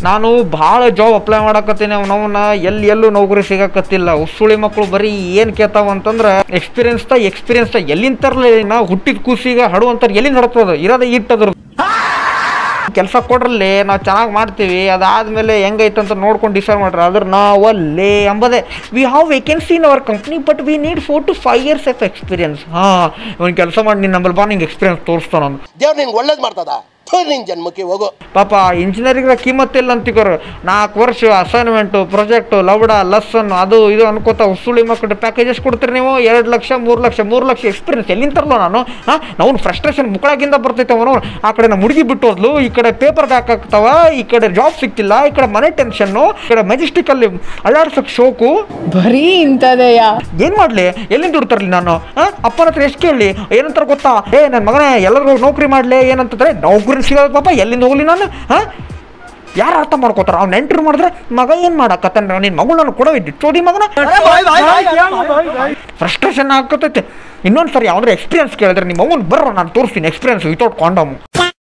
ನಾನು ಭಾಳ job apply ಮಾಡಕತ್ತೀನಿ ಅವನವನ್ನ ಎಲ್ಲಿ ಎಲ್ಲೂ ನೌಕರಿ ಸಿಗಕತ್ತಿಲ್ಲ ಉಸುಳಿ ಮಕ್ಕಳು ಬರೀ ಏನು ಕೇಳ್ತಾವ ಅಂತಂದ್ರೆ ಎಕ್ಸ್ಪೀರಿಯನ್ಸ್ ತ ಎಕ್ಸ್ಪೀರಿಯನ್ಸ್ ತ ಎಲ್ಲಿಂದ ತರಲಿ ನಾವು ಹುಟ್ಟಿದ ಕೂಸಿಗೆ ಹಡು ಅಂತಾರೆ ಎಲ್ಲಿಂದ ಹಡ್ತದ ಇರೋದೇ ಇಟ್ಟದ್ರ ಕೆಲಸ ಕೊಡ್ರಲ್ಲಿ ನಾವು ಚೆನ್ನಾಗಿ ಮಾಡ್ತೀವಿ ಅದಾದ್ಮೇಲೆ ಹೆಂಗೈತೆ ಅಂತ ನೋಡ್ಕೊಂಡು ಡಿಸೈಡ್ ಮಾಡ್ರಿ ಅದ್ರ ನಾವಲ್ಲೇ ಎಂಬುದೇ we have vacancy in our company but we need four to five years of experience ಹಾಂ ಇವ್ನು ಕೆಲಸ ಮಾಡಿ ನಿನ್ನ ನಂಬಲ್ ಬಾ ನಿಂಗೆ ಎಕ್ಸ್ಪೀರಿಯನ್ಸ್ ತೋರಿಸ್ತಾನ ಅಂತ ದೇವ್ರು ನಿನ್ಗೆ ಒಳ್ಳೇದು ಮಾಡ್ತದ ಥು, ನಿನ್ ಜನ್ಮಕ್ಕೆ ಹೋಗು ಪಾಪ ಇಂಜಿನಿಯರಿಂಗ್ ಕಿಮ್ಮತ್ತಿಲ್ಲ ಅಂತಿಕೋರು ನಾಲ್ಕು ವರ್ಷ ಅಸೈನ್ಮೆಂಟು ಪ್ರಾಜೆಕ್ಟು ಲವಡ ಲಸ್ಸನ್ ಅದು ಇದು ಅನ್ಕೋತಾ ಉಸುಳಿ ಮಕ್ಕಳು ಪ್ಯಾಕೇಜಸ್ ಕೊಡ್ತೀರಿ ನೀವು ಎರಡು ಲಕ್ಷ ಮೂರು ಲಕ್ಷ ಮೂರು ಲಕ್ಷ ಎಕ್ಸ್ಪೀರಿಯನ್ಸ್ ಎಲ್ಲಿಂದ ತರಲ್ಲ ನಾನು ಹಾಂ ನಾವು ಫ್ರಸ್ಟ್ರೇಷನ್ ಮುಕ್ಕಳಾಗಿಂದ ಬರ್ತೈತೆ ಅವನು ಆ ಕಡೆ ನಮ್ಮ ಹುಡುಗಿ ಬಿಟ್ಟು ಹೋದ್ಲು ಈ ಕಡೆ ಪೇಪರ್ ಹಾಕಾಗ್ತಾವ ಈ ಕಡೆ ಜಾಬ್ ಸಿಕ್ತಿಲ್ಲ ಈ ಕಡೆ ಮನೆ ಟೆನ್ಷನ್ನು ಈ ಕಡೆ ಮೆಜೆಸ್ಟಿಕಲ್ಲಿ ಅಳ್ಳಾಡ್ಸೋಕೆ ಶೋಕು ಬರೀ ಇಂಥದೆಯಾ ಏನ್ ಮಾಡ್ಲಿ ಎಲ್ಲಿಂದ ದುಡ್ತಾರಲಿ ನಾನು ಆ? ಅಪ್ಪನ ಹತ್ರ ಎಷ್ಟು ಕೇಳಲಿ ಏನಂತಾರ ಗೊತ್ತಾ ಏ ನನ್ನ ಮಗನೇ ಎಲ್ಲರೂ ನೌಕರಿ ಮಾಡ್ಲಿ ಏನಂತಂದ್ರೆ ನೌಕರಿ ಸಿಗೋದು ಪಾಪ ಎಲ್ಲಿಂದ ಹೋಗ್ಲಿ ನಾನು ಹಾ ಯಾರು ಅರ್ಥ ಮಾಡ್ಕೋತಾರ ಅವ್ನು ಎಂಟ್ರಿ ಮಾಡಿದ್ರೆ ಮಗ ಏನ್ ಮಾಡಕತ್ತಾನ ನಿನ್ ಮಗಳು ನಾನು ಕೊಡೋ ಚೋದಿ ಮಗನ ಫ್ರಸ್ಟ್ರೇಷನ್ ಆಗ್ತೈತೆ ಇನ್ನೊಂದು ಸರಿ ಯಾವ್ದಾರ ಎಕ್ಸ್ಪೀರಿಯನ್ಸ್ ಕೇಳಿದ್ರೆ ನಿಮ್ಮ ಮಗನ್ ಬರ್ರ ನಾನು ತೋರಿಸ್ತೀನಿ ಎಕ್ಸ್ಪೀರಿಯನ್ಸ್ ವಿತೌಟ್ ಕಾಂಡಮ್